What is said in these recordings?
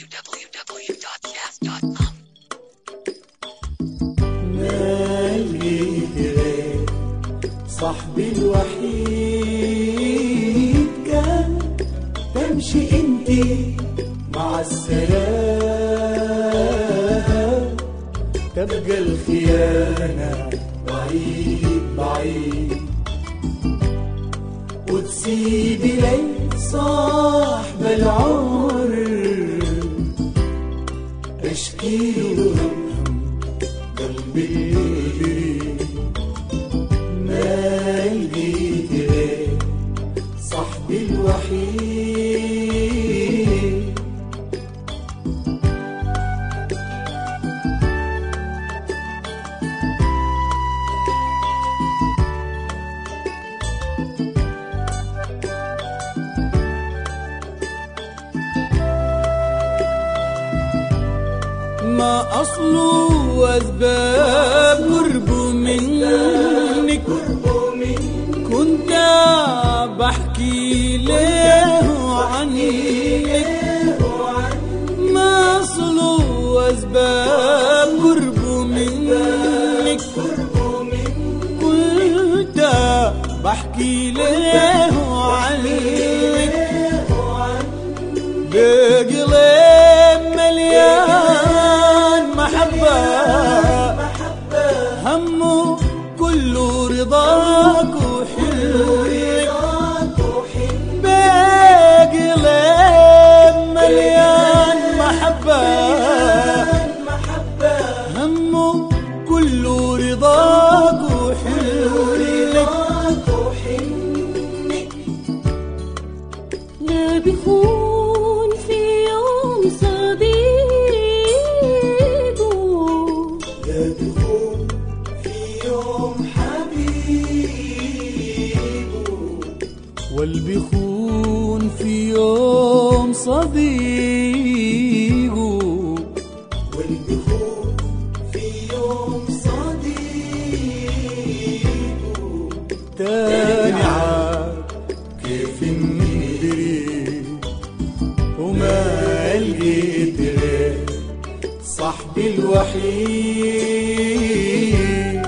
www.cast.com. ما لقيت غير صاحبي الوحيد كان تمشي انتي مع السلام تبقى الخيانة بعيد بعيد وتسيبي لي صاحب العمر اشكي له قلبي ما لقيت غير صاحبي الوحيد ما أصله وأسباب قربه منك كنت بحكي له عنك ما أصله وأسباب قربه منك كنت بحكي له عنك بقلب مليان محبة همه كله رضاك وحلك بقلب مليان محبة همه كله رضاك وحلك لا بيخون في يوم صديقه لا تكون في يوم حبيبه والبيخون في يوم صديقه والبيخون في يوم صديقه تاني عاد كيف ندري وما لقيت غير صاحبي الوحيد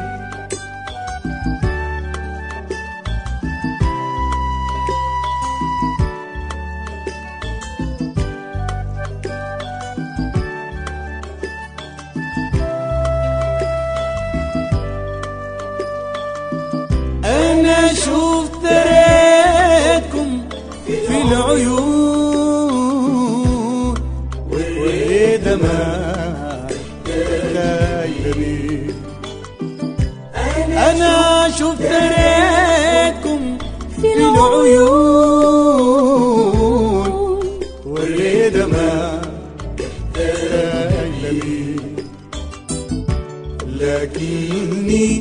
أنا شفت ريتكم في العيون وإذا ما تخيلي أنا شفت ريتكم في العيون وإذا ما تخيلي لكني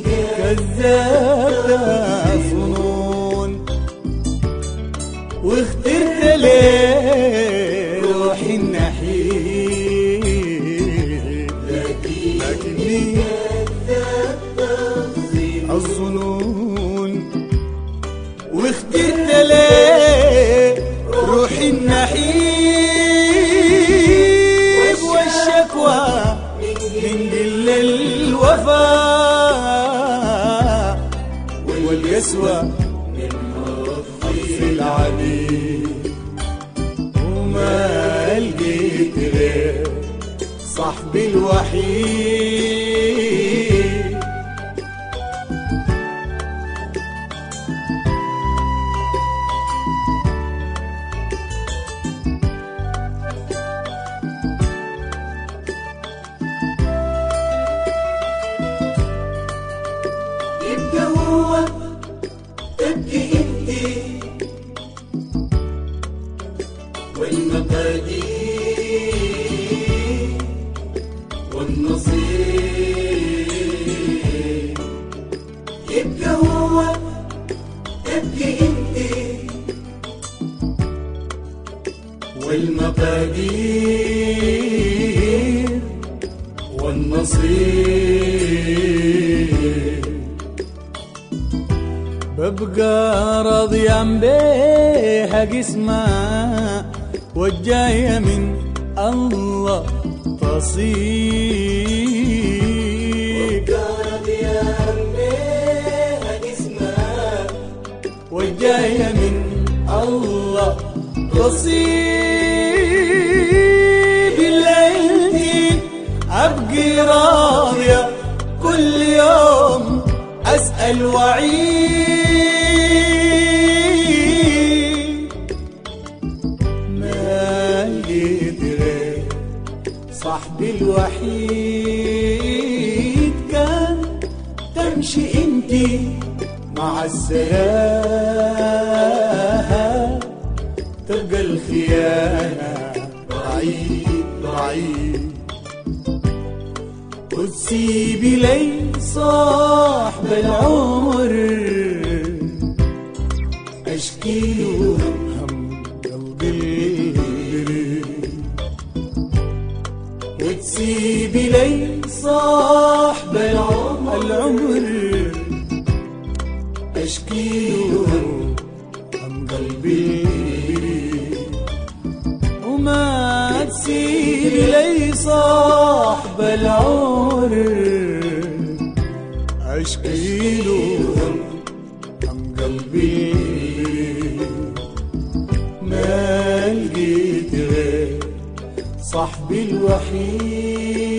كذبت ظنون واخترت ليه روحي النحيل لكني الظنون واخترت ليه روحي النحيل والشكوى من قل الوفاء والقسوة من حظ العبيد وما لقيت غير صاحبي الوحيد يبقى هو تبقي انتي والمقادير والنصيب يبقى هو تبقي انتي والمقادير والنصيب ببقى راضيا بيها قسمة والجاية من الله تصيب قارب يا عمي اسمها والجاية من الله تصيب الليل أبقي راضية كل يوم أسأل وعيد ما لقيت غير صاحبي الوحيد كان تمشي انتي مع السلامة تبقى الخيانة بعيد بعيد وتسيبي لي صاحب العمر اشكي له هم قلبي وتسيبي لي صاحب العمر العمر اشكي له هم قلبي وما تسيبي لي صاحب العمر اشكي له هم قلبي ما لقيت غير صاحبي الوحيد